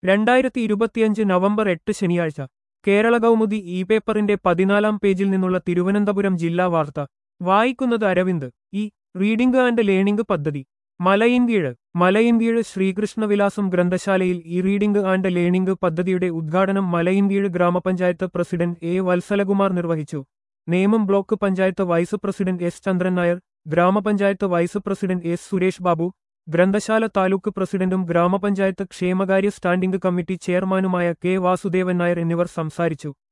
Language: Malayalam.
രണ്ടായിരത്തി ഇരുപത്തിയഞ്ച് നവംബർ എട്ട് ശനിയാഴ്ച കേരള കൗമുദി ഇ പേപ്പറിന്റെ പതിനാലാം പേജിൽ നിന്നുള്ള തിരുവനന്തപുരം ജില്ലാ വാർത്ത വായിക്കുന്നത് അരവിന്ദ് ഈ റീഡിംഗ് ആൻഡ് ലേണിംഗ് പദ്ധതി മലയിൻകീഴ് മലയിൻകീഴ് ശ്രീകൃഷ്ണവിലാസം ഗ്രന്ഥശാലയിൽ ഈ റീഡിംഗ് ആൻഡ് ലേണിംഗ് പദ്ധതിയുടെ ഉദ്ഘാടനം മലയിൻകീഴ് ഗ്രാമപഞ്ചായത്ത് പ്രസിഡന്റ് എ വത്സലകുമാർ നിർവഹിച്ചു Nemom block panchayat vice president S Chandran Nair ഗ്രാമപഞ്ചായത്ത് vice president S Suresh Babu ഗ്രന്ഥശാല താലൂക്ക് പ്രസിഡന്റും ഗ്രാമപഞ്ചായത്ത് ക്ഷേമകാര്യ സ്റ്റാൻഡിംഗ് കമ്മിറ്റി ചെയർമാനുമായ കെ വാസുദേവൻ നായർ എന്നിവർ സംസാരിച്ചു